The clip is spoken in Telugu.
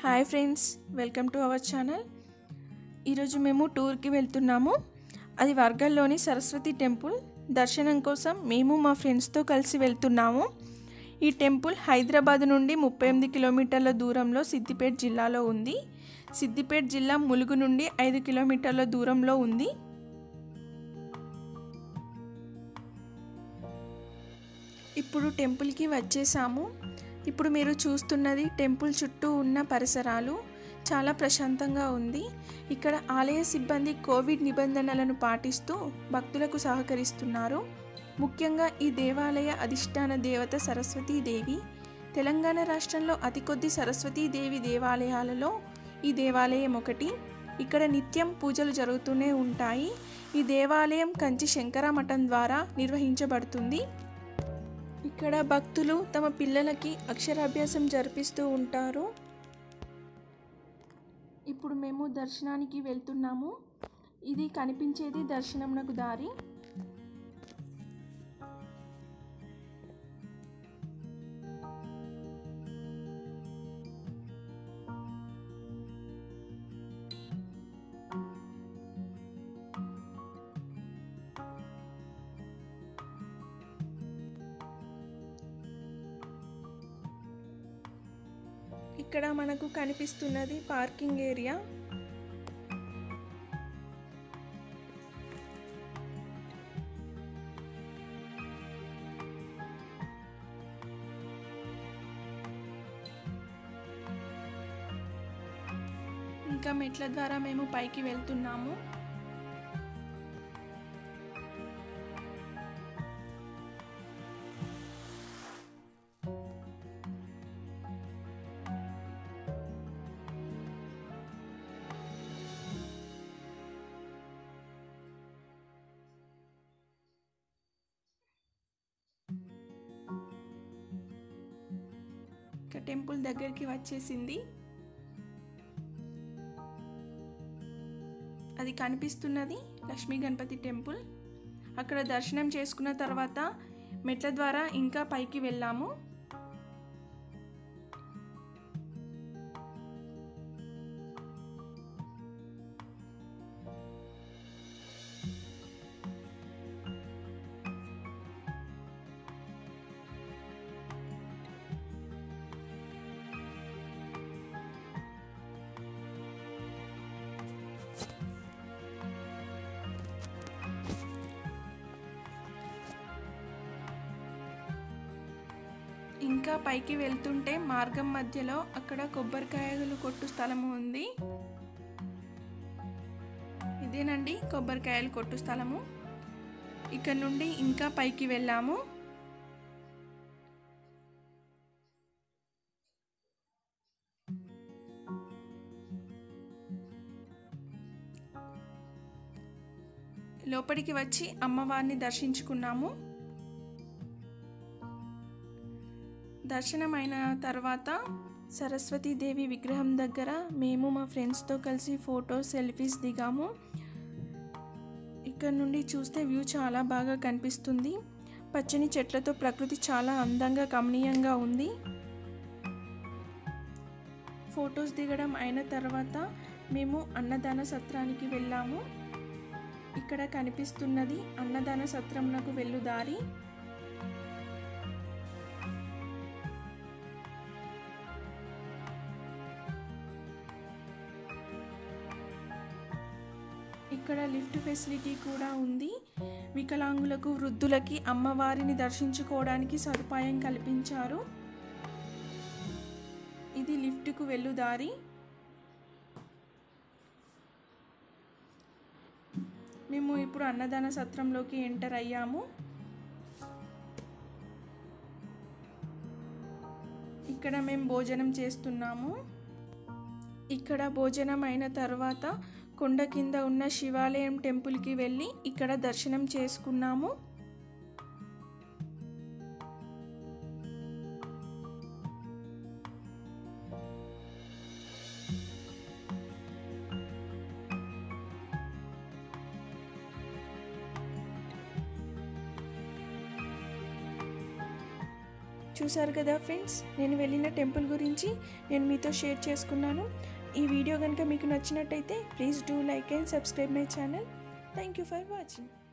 hi friends welcome to our channel ఈరోజు మేము టూర్కి వెళ్తున్నాము అది వర్గల్లోని సరస్వతి టెంపుల్ దర్శనం కోసం మేము మా ఫ్రెండ్స్తో కలిసి వెళ్తున్నాము ఈ టెంపుల్ హైదరాబాద్ నుండి ముప్పై ఎనిమిది కిలోమీటర్ల దూరంలో సిద్దిపేట జిల్లాలో ఉంది సిద్దిపేట జిల్లా ములుగు నుండి ఐదు కిలోమీటర్ల దూరంలో ఉంది ఇప్పుడు టెంపుల్కి వచ్చేసాము ఇప్పుడు మీరు చూస్తున్నది టెంపుల్ చుట్టూ ఉన్న పరిసరాలు చాలా ప్రశాంతంగా ఉంది ఇక్కడ ఆలయ సిబ్బంది కోవిడ్ నిబంధనలను పాటిస్తూ భక్తులకు సహకరిస్తున్నారు ముఖ్యంగా ఈ దేవాలయ అధిష్టాన దేవత సరస్వతీదేవి తెలంగాణ రాష్ట్రంలో అతి కొద్ది సరస్వతీదేవి దేవాలయాలలో ఈ దేవాలయం ఒకటి ఇక్కడ నిత్యం పూజలు జరుగుతూనే ఉంటాయి ఈ దేవాలయం కంచి శంకర మఠం ద్వారా నిర్వహించబడుతుంది ఇక్కడ భక్తులు తమ పిల్లలకి అక్షరాభ్యాసం జరిపిస్తూ ఉంటారు ఇప్పుడు మేము దర్శనానికి వెళ్తున్నాము ఇది కనిపించేది దర్శనంనకు దారి ఇక్కడ మనకు కనిపిస్తున్నది పార్కింగ్ ఏరియా ఇంకా మెట్ల ద్వారా మేము పైకి వెళ్తున్నాము ఇక టెంపుల్ దగ్గరికి వచ్చేసింది అది కనిపిస్తున్నది లక్ష్మీ గణపతి టెంపుల్ అక్కడ దర్శనం చేసుకున్న తర్వాత మెట్ల ద్వారా ఇంకా పైకి వెళ్ళాము ఇంకా పైకి వెళ్తుంటే మార్గం మధ్యలో అక్కడ కొబ్బరికాయలు కొట్టు స్థలము ఉంది ఇదేనండి కొబ్బరికాయలు కొట్టు స్థలము ఇక్కడ నుండి ఇంకా పైకి వెళ్ళాము లోపలికి వచ్చి అమ్మవారిని దర్శించుకున్నాము దర్శనమైన తర్వాత సరస్వతీదేవి విగ్రహం దగ్గర మేము మా ఫ్రెండ్స్తో కలిసి ఫోటోస్ సెల్ఫీస్ దిగాము ఇక్కడ నుండి చూస్తే వ్యూ చాలా బాగా కనిపిస్తుంది పచ్చని చెట్లతో ప్రకృతి చాలా అందంగా కమనీయంగా ఉంది ఫొటోస్ దిగడం అయిన తర్వాత మేము అన్నదాన సత్రానికి వెళ్ళాము ఇక్కడ కనిపిస్తున్నది అన్నదాన సత్రంనకు వెళ్ళు దారి ఇక్కడ లిఫ్ట్ ఫెసిలిటీ కూడా ఉంది వికలాంగులకు వృద్ధులకి అమ్మవారిని దర్శించుకోవడానికి సదుపాయం కల్పించారు ఇది లిఫ్ట్కు వెళ్ళు దారి మేము ఇప్పుడు అన్నదాన సత్రంలోకి ఎంటర్ అయ్యాము ఇక్కడ మేము భోజనం చేస్తున్నాము ఇక్కడ భోజనం అయిన తర్వాత కొండ కింద ఉన్న శివాలయం టెంపుల్కి వెళ్ళి ఇక్కడ దర్శనం చేసుకున్నాము చూసారు కదా ఫ్రెండ్స్ నేను వెళ్ళిన టెంపుల్ గురించి నేను మీతో షేర్ చేసుకున్నాను ఈ వీడియో కనుక మీకు నచ్చినట్టయితే please do like and subscribe my channel thank you for watching